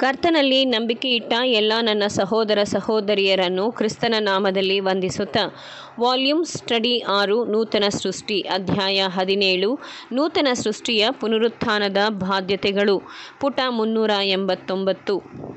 ಕರ್ತನಲ್ಲಿ ನಂಬಿಕೆ ಇಟ್ಟ ಎಲ್ಲ ನನ್ನ ಸಹೋದರ ಸಹೋದರಿಯರನ್ನು ಕ್ರಿಸ್ತನ ನಾಮದಲ್ಲಿ ವಂದಿಸುತ್ತಾ ವಾಲ್ಯೂಮ್ ಸ್ಟಡಿ ಆರು ನೂತನ ಸೃಷ್ಟಿ ಅಧ್ಯಾಯ ಹದಿನೇಳು ನೂತನ ಸೃಷ್ಟಿಯ ಪುನರುತ್ಥಾನದ ಬಾಧ್ಯತೆಗಳು ಪುಟ ಮುನ್ನೂರ ಎಂಬತ್ತೊಂಬತ್ತು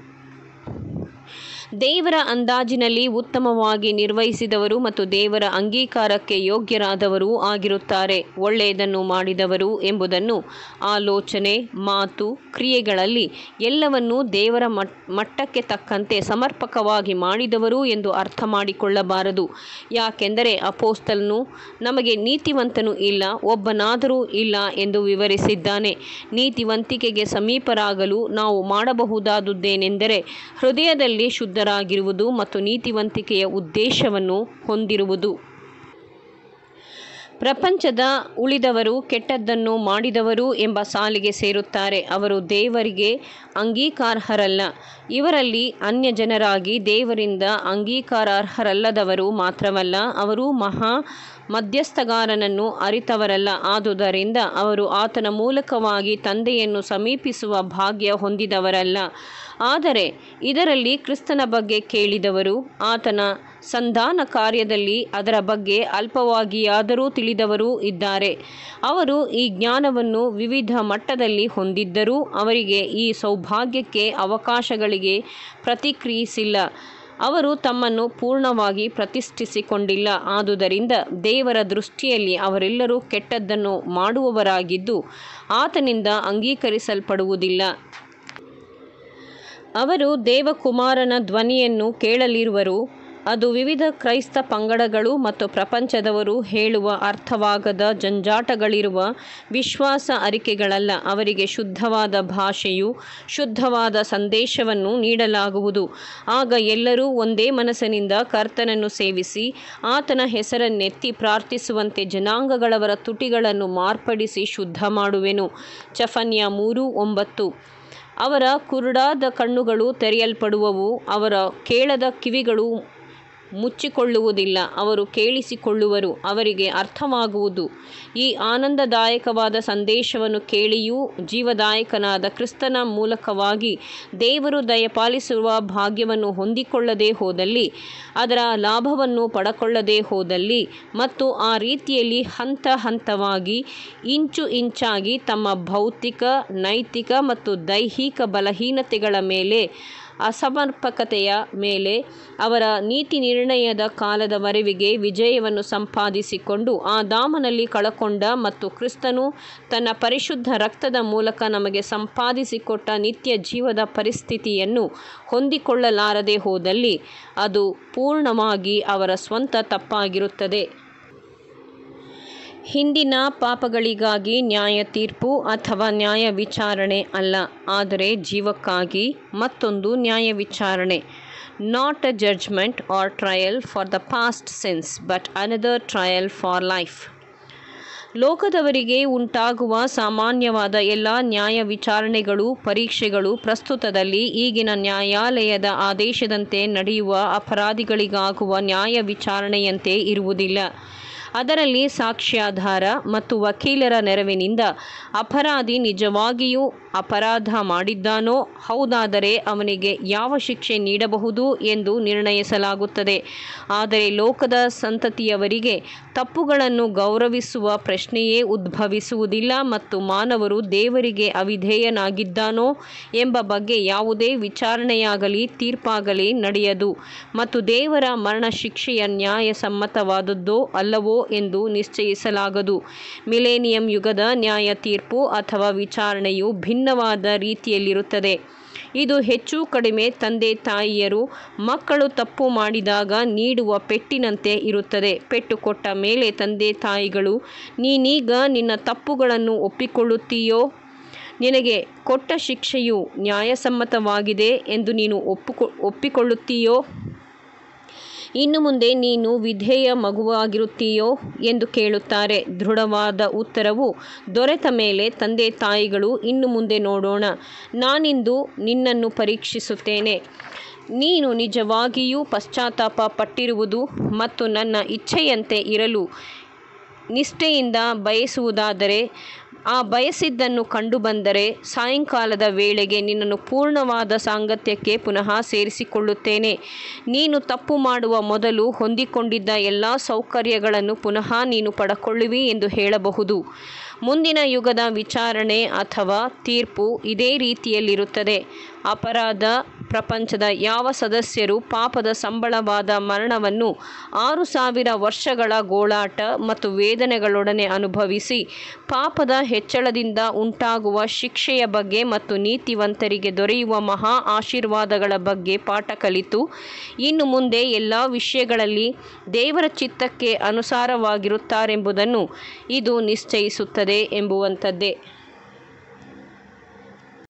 ದೇವರ ಅಂದಾಜಿನಲ್ಲಿ ಉತ್ತಮವಾಗಿ ನಿರ್ವಹಿಸಿದವರು ಮತ್ತು ದೇವರ ಅಂಗೀಕಾರಕ್ಕೆ ಯೋಗ್ಯರಾದವರೂ ಆಗಿರುತ್ತಾರೆ ಒಳ್ಳೆಯದನ್ನು ಮಾಡಿದವರು ಎಂಬುದನ್ನು ಆಲೋಚನೆ ಮಾತು ಕ್ರಿಯೆಗಳಲ್ಲಿ ಎಲ್ಲವನ್ನೂ ದೇವರ ಮಟ್ಟಕ್ಕೆ ತಕ್ಕಂತೆ ಸಮರ್ಪಕವಾಗಿ ಮಾಡಿದವರು ಎಂದು ಅರ್ಥ ಮಾಡಿಕೊಳ್ಳಬಾರದು ಯಾಕೆಂದರೆ ಅಪೋಸ್ತಲನು ನಮಗೆ ನೀತಿವಂತನು ಇಲ್ಲ ಒಬ್ಬನಾದರೂ ಇಲ್ಲ ಎಂದು ವಿವರಿಸಿದ್ದಾನೆ ನೀತಿವಂತಿಕೆಗೆ ಸಮೀಪರಾಗಲು ನಾವು ಮಾಡಬಹುದಾದುದೇನೆಂದರೆ ಹೃದಯದಲ್ಲಿ ಶುದ್ಧರಾಗಿರುವುದು ಮತ್ತು ನೀತಿವಂತಿಕೆಯ ಉದ್ದೇಶವನ್ನು ಹೊಂದಿರುವುದು ಪ್ರಪಂಚದ ಉಳಿದವರು ಕೆಟ್ಟದ್ದನ್ನು ಮಾಡಿದವರು ಎಂಬ ಸಾಲಿಗೆ ಸೇರುತ್ತಾರೆ ಅವರು ದೇವರಿಗೆ ಅಂಗೀಕಾರಾರ್ಹರಲ್ಲ ಇವರಲ್ಲಿ ಅನ್ಯಜನರಾಗಿ ದೇವರಿಂದ ಅಂಗೀಕಾರಾರ್ಹರಲ್ಲದವರು ಮಾತ್ರವಲ್ಲ ಅವರು ಮಹಾ ಮಧ್ಯಸ್ಥಗಾರನನ್ನು ಅರಿತವರಲ್ಲ ಆದುದರಿಂದ ಅವರು ಆತನ ಮೂಲಕವಾಗಿ ತಂದೆಯನ್ನು ಸಮೀಪಿಸುವ ಭಾಗ್ಯ ಹೊಂದಿದವರಲ್ಲ ಆದರೆ ಇದರಲ್ಲಿ ಕ್ರಿಸ್ತನ ಬಗ್ಗೆ ಕೇಳಿದವರು ಆತನ ಸಂಧಾನ ಕಾರ್ಯದಲ್ಲಿ ಅದರ ಬಗ್ಗೆ ಅಲ್ಪವಾಗಿಯಾದರೂ ತಿಳಿದವರೂ ಇದ್ದಾರೆ ಅವರು ಈ ಜ್ಞಾನವನ್ನು ವಿವಿಧ ಮಟ್ಟದಲ್ಲಿ ಹೊಂದಿದ್ದರೂ ಅವರಿಗೆ ಈ ಸೌಭಾಗ್ಯಕ್ಕೆ ಅವಕಾಶಗಳಿಗೆ ಪ್ರತಿಕ್ರಿಯಿಸಿಲ್ಲ ಅವರು ತಮ್ಮನ್ನು ಪೂರ್ಣವಾಗಿ ಪ್ರತಿಷ್ಠಿಸಿಕೊಂಡಿಲ್ಲ ಆದುದರಿಂದ ದೇವರ ದೃಷ್ಟಿಯಲ್ಲಿ ಅವರೆಲ್ಲರೂ ಕೆಟ್ಟದ್ದನ್ನು ಮಾಡುವವರಾಗಿದ್ದು ಆತನಿಂದ ಅಂಗೀಕರಿಸಲ್ಪಡುವುದಿಲ್ಲ ಅವರು ದೇವಕುಮಾರನ ಧ್ವನಿಯನ್ನು ಕೇಳಲಿರುವರು ಅದು ವಿವಿಧ ಕ್ರೈಸ್ತ ಪಂಗಡಗಳು ಮತ್ತು ಪ್ರಪಂಚದವರು ಹೇಳುವ ಅರ್ಥವಾಗದ ಜಂಜಾಟಗಳಿರುವ ವಿಶ್ವಾಸ ಅರಿಕೆಗಳಲ್ಲ ಅವರಿಗೆ ಶುದ್ಧವಾದ ಭಾಷೆಯು ಶುದ್ಧವಾದ ಸಂದೇಶವನ್ನು ನೀಡಲಾಗುವುದು ಆಗ ಎಲ್ಲರೂ ಒಂದೇ ಮನಸ್ಸಿನಿಂದ ಕರ್ತನನ್ನು ಸೇವಿಸಿ ಆತನ ಹೆಸರನ್ನೆತ್ತಿ ಪ್ರಾರ್ಥಿಸುವಂತೆ ಜನಾಂಗಗಳವರ ತುಟಿಗಳನ್ನು ಮಾರ್ಪಡಿಸಿ ಶುದ್ಧ ಮಾಡುವೆನು ಚಫನ್ಯ ಮೂರು ಒಂಬತ್ತು ಅವರ ಕುರುಡಾದ ಕಣ್ಣುಗಳು ತೆರೆಯಲ್ಪಡುವವು ಅವರ ಕೇಳದ ಕಿವಿಗಳು ಮುಚ್ಚಿಕೊಳ್ಳುವುದಿಲ್ಲ ಅವರು ಕೇಳಿಸಿಕೊಳ್ಳುವರು ಅವರಿಗೆ ಅರ್ಥವಾಗುವುದು ಈ ಆನಂದದಾಯಕವಾದ ಸಂದೇಶವನ್ನು ಕೇಳಿಯೂ ಜೀವದಾಯಕನಾದ ಕ್ರಿಸ್ತನ ಮೂಲಕವಾಗಿ ದೇವರು ದಯಪಾಲಿಸುವ ಭಾಗ್ಯವನ್ನು ಹೊಂದಿಕೊಳ್ಳದೆ ಹೋದಲ್ಲಿ ಅದರ ಲಾಭವನ್ನು ಪಡಕೊಳ್ಳದೆ ಹೋದಲ್ಲಿ ಮತ್ತು ಆ ರೀತಿಯಲ್ಲಿ ಹಂತ ಹಂತವಾಗಿ ಇಂಚು ಇಂಚಾಗಿ ತಮ್ಮ ಭೌತಿಕ ನೈತಿಕ ಮತ್ತು ದೈಹಿಕ ಬಲಹೀನತೆಗಳ ಮೇಲೆ ಅಸಮರ್ಪಕತೆಯ ಮೇಲೆ ಅವರ ನೀತಿ ನಿರ್ಣಯದ ಕಾಲದವರೆವಿಗೆ ವಿಜಯವನ್ನು ಸಂಪಾದಿಸಿಕೊಂಡು ಆ ದಾಮನಲ್ಲಿ ಕಳಕೊಂಡ ಮತ್ತು ಕ್ರಿಸ್ತನು ತನ್ನ ಪರಿಶುದ್ಧ ರಕ್ತದ ಮೂಲಕ ನಮಗೆ ಸಂಪಾದಿಸಿಕೊಟ್ಟ ನಿತ್ಯ ಜೀವದ ಪರಿಸ್ಥಿತಿಯನ್ನು ಹೊಂದಿಕೊಳ್ಳಲಾರದೆ ಹೋದಲ್ಲಿ ಅದು ಪೂರ್ಣವಾಗಿ ಅವರ ಸ್ವಂತ ತಪ್ಪಾಗಿರುತ್ತದೆ ಹಿಂದಿನ ಪಾಪಗಳಿಗಾಗಿ ನ್ಯಾಯ ತೀರ್ಪು ಅಥವಾ ನ್ಯಾಯ ವಿಚಾರಣೆ ಅಲ್ಲ ಆದರೆ ಜೀವಕ್ಕಾಗಿ ಮತ್ತೊಂದು ನ್ಯಾಯ ವಿಚಾರಣೆ not a judgement or trial for the past sins but another trial for life ಲೋಕದವರಿಗೆ ಉಂಟಾಗುವ ಸಾಮಾನ್ಯವಾದ ಎಲ್ಲ ನ್ಯಾಯ ವಿಚಾರಣೆಗಳು ಪರೀಕ್ಷೆಗಳು ಪ್ರಸ್ತುತದಲ್ಲಿ ಈಗಿನ ನ್ಯಾಯಾಲಯದ ಆದೇಶದಂತೆ ನಡೆಯುವ ಅಪರಾಧಿಗಳಿಗಾಗುವ ನ್ಯಾಯ ವಿಚಾರಣೆಯಂತೆ ಇರುವುದಿಲ್ಲ ಅದರಲ್ಲಿ ಸಾಕ್ಷ್ಯಾಧಾರ ಮತ್ತು ವಕೀಲರ ನೆರವಿನಿಂದ ಅಪರಾಧಿ ನಿಜವಾಗಿಯೂ ಅಪರಾಧ ಮಾಡಿದ್ದಾನೋ ಹೌದಾದರೆ ಅವನಿಗೆ ಯಾವ ಶಿಕ್ಷೆ ನೀಡಬಹುದು ಎಂದು ನಿರ್ಣಯಿಸಲಾಗುತ್ತದೆ ಆದರೆ ಲೋಕದ ಸಂತತಿಯವರಿಗೆ ತಪ್ಪುಗಳನ್ನು ಗೌರವಿಸುವ ಪ್ರಶ್ನೆಯೇ ಉದ್ಭವಿಸುವುದಿಲ್ಲ ಮತ್ತು ಮಾನವರು ದೇವರಿಗೆ ಅವಿಧೇಯನಾಗಿದ್ದಾನೋ ಎಂಬ ಬಗ್ಗೆ ಯಾವುದೇ ವಿಚಾರಣೆಯಾಗಲಿ ತೀರ್ಪಾಗಲಿ ನಡೆಯದು ಮತ್ತು ದೇವರ ಮರಣ ಶಿಕ್ಷೆಯ ನ್ಯಾಯಸಮ್ಮತವಾದದ್ದೋ ಅಲ್ಲವೋ ಎಂದು ನಿಶ್ಚಯಿಸಲಾಗದು ಮಿಲೇನಿಯಂ ಯುಗದ ನ್ಯಾಯ ತೀರ್ಪು ಅಥವಾ ವಿಚಾರಣೆಯು ಭಿನ್ನವಾದ ರೀತಿಯಲ್ಲಿರುತ್ತದೆ ಇದು ಹೆಚ್ಚು ಕಡಿಮೆ ತಂದೆ ತಾಯಿಯರು ಮಕ್ಕಳು ತಪ್ಪು ಮಾಡಿದಾಗ ನೀಡುವ ಪೆಟ್ಟಿನಂತೆ ಇರುತ್ತದೆ ಪೆಟ್ಟು ಕೊಟ್ಟ ಮೇಲೆ ತಂದೆ ತಾಯಿಗಳು ನೀನೀಗ ನಿನ್ನ ತಪ್ಪುಗಳನ್ನು ಒಪ್ಪಿಕೊಳ್ಳುತ್ತೀಯೋ ನಿನಗೆ ಕೊಟ್ಟ ಶಿಕ್ಷೆಯು ನ್ಯಾಯಸಮ್ಮತವಾಗಿದೆ ಎಂದು ನೀನು ಒಪ್ಪಿಕೊ ಒಪ್ಪಿಕೊಳ್ಳುತ್ತೀಯೋ ಇನ್ನು ಮುಂದೆ ನೀನು ವಿಧೇಯ ಮಗುವಾಗಿರುತ್ತೀಯೋ ಎಂದು ಕೇಳುತ್ತಾರೆ ದೃಢವಾದ ಉತ್ತರವು ದೊರೆತ ಮೇಲೆ ತಂದೆ ತಾಯಿಗಳು ಇನ್ನು ಮುಂದೆ ನೋಡೋಣ ನಾನಿಂದು ನಿನ್ನನ್ನು ಪರೀಕ್ಷಿಸುತ್ತೇನೆ ನೀನು ನಿಜವಾಗಿಯೂ ಪಶ್ಚಾತ್ತಾಪ ಪಟ್ಟಿರುವುದು ಮತ್ತು ನನ್ನ ಇಚ್ಛೆಯಂತೆ ಇರಲು ನಿಷ್ಠೆಯಿಂದ ಬಯಸುವುದಾದರೆ ಆ ಬಯಸಿದ್ದನ್ನು ಕಂಡುಬಂದರೆ ಸಾಯಂಕಾಲದ ವೇಳೆಗೆ ನಿನ್ನನ್ನು ಪೂರ್ಣವಾದ ಸಾಂಗತ್ಯಕ್ಕೆ ಪುನಃ ಸೇರಿಸಿಕೊಳ್ಳುತ್ತೇನೆ ನೀನು ತಪ್ಪು ಮಾಡುವ ಮೊದಲು ಹೊಂದಿಕೊಂಡಿದ್ದ ಎಲ್ಲ ಸೌಕರ್ಯಗಳನ್ನು ಪುನಃ ನೀನು ಪಡಕೊಳ್ಳುವಿ ಎಂದು ಹೇಳಬಹುದು ಮುಂದಿನ ಯುಗದ ವಿಚಾರಣೆ ಅಥವಾ ತೀರ್ಪು ಇದೇ ರೀತಿಯಲ್ಲಿರುತ್ತದೆ ಅಪರಾಧ ಪ್ರಪಂಚದ ಯಾವ ಸದಸ್ಯರು ಪಾಪದ ಸಂಬಳವಾದ ಮರಣವನ್ನು ಆರು ಸಾವಿರ ವರ್ಷಗಳ ಗೋಳಾಟ ಮತ್ತು ವೇದನೆಗಳೊಡನೆ ಅನುಭವಿಸಿ ಪಾಪದ ಹೆಚ್ಚಳದಿಂದ ಉಂಟಾಗುವ ಶಿಕ್ಷೆಯ ಬಗ್ಗೆ ಮತ್ತು ನೀತಿವಂತರಿಗೆ ದೊರೆಯುವ ಮಹಾ ಆಶೀರ್ವಾದಗಳ ಬಗ್ಗೆ ಪಾಠ ಕಲಿತು ಇನ್ನು ಮುಂದೆ ಎಲ್ಲ ವಿಷಯಗಳಲ್ಲಿ ದೇವರ ಚಿತ್ತಕ್ಕೆ ಅನುಸಾರವಾಗಿರುತ್ತಾರೆಂಬುದನ್ನು ಇದು ನಿಶ್ಚಯಿಸುತ್ತದೆ ಎಂಬುವಂಥದ್ದೇ